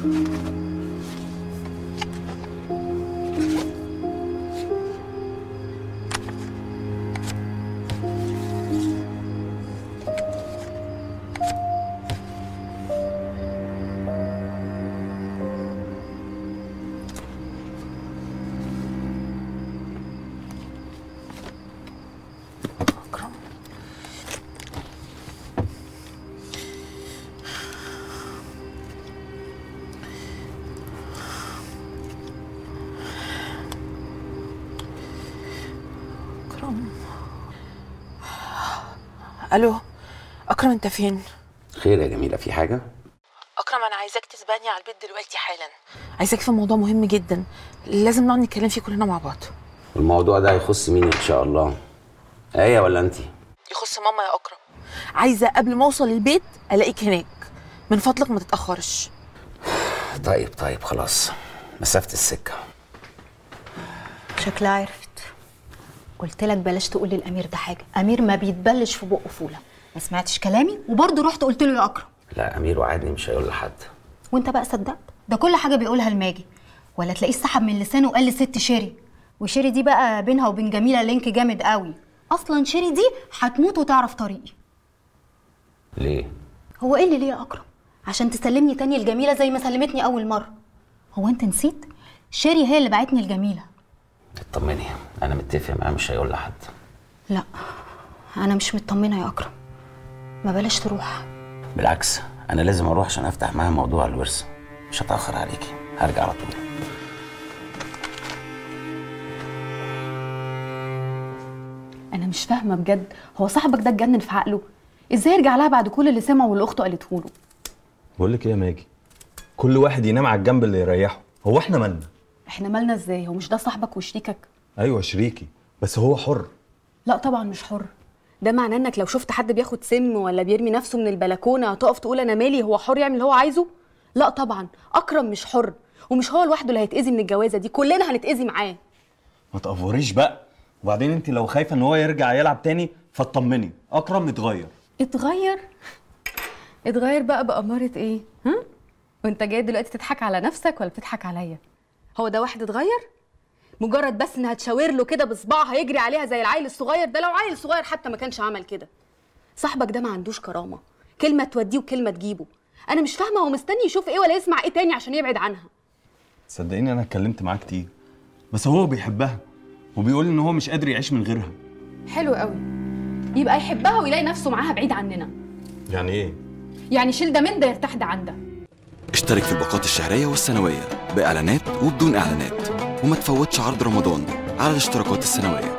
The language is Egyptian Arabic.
أكرم أكرم ألو أكرم أنت فين؟ خير يا جميلة في حاجة؟ أكرم أنا عايزاك تسبقني على البيت دلوقتي حالا عايزاك في موضوع مهم جدا لازم نقعد نتكلم فيه كلنا مع بعض الموضوع ده هيخص مين إن شاء الله؟ آية ولا أنتي؟ يخص ماما يا أكرم عايزة قبل ما أوصل البيت ألاقيك هناك من فضلك ما تتأخرش طيب طيب خلاص مسافة السكة شكلها عرفت قلت لك بلاش تقول للامير ده حاجه امير ما بيتبلش في بقه فوله ما سمعتش كلامي وبرضه رحت قلت له يا اكرم لا أمير وعدني مش هيقول لحد وانت بقى صدقت ده كل حاجه بيقولها الماجي ولا تلاقيه سحب من لسانه وقال لست شيري وشيري دي بقى بينها وبين جميله لينك جامد قوي اصلا شيري دي هتموت وتعرف طريقي ليه؟ هو ايه اللي ليه يا اكرم عشان تسلمني تاني الجميله زي ما سلمتني اول مره هو انت نسيت شيري هي اللي بعتني الجميله اطمني أنا متفق معاه مش هيقول لحد لا انا مش مطمنه يا اكرم ما بلاش تروح بالعكس أنا لازم أروح عشان أفتح معاه موضوع الورث مش هتأخر عليكي هرجع على طول انا مش فاهمه بجد هو صاحبك ده اتجنن في عقله ازاي يرجع لها بعد كل اللي سمعه واللي اخته قالته له بقول لك ايه يا ماجي كل واحد ينام على الجنب اللي يريحه هو احنا مالنا احنا مالنا ازاي هو مش ده صاحبك وشريكك ايوه شريكي بس هو حر لا طبعا مش حر ده معناه انك لو شفت حد بياخد سم ولا بيرمي نفسه من البلكونه هتقف تقول انا مالي هو حر يعمل اللي هو عايزه لا طبعا اكرم مش حر ومش هو لوحده اللي هيتاذي من الجوازه دي كلنا هنتاذي معاه ما تقفوريش بقى وبعدين انت لو خايفه ان هو يرجع يلعب تاني فاطمني اكرم اتغير اتغير اتغير بقى بأمارة ايه ها وانت جاي دلوقتي تضحك على نفسك ولا بتضحك عليا هو ده واحد اتغير مجرد بس انها تشاور له كده بصباعها هيجري عليها زي العيل الصغير ده لو عيل صغير حتى ما كانش عمل كده صاحبك ده ما عندوش كرامه كلمه توديه وكلمه تجيبه انا مش فاهمه هو مستني يشوف ايه ولا يسمع ايه تاني عشان يبعد عنها صدقيني انا اتكلمت معاه كتير بس هو بيحبها وبيقول ان هو مش قادر يعيش من غيرها حلو قوي يبقى يحبها ويلاقي نفسه معاها بعيد عننا يعني ايه يعني شيل ده من ده يرتاح ده عن ده اشترك في الباقات الشهرية والسنوية بإعلانات وبدون إعلانات وما تفوتش عرض رمضان على الاشتراكات السنوية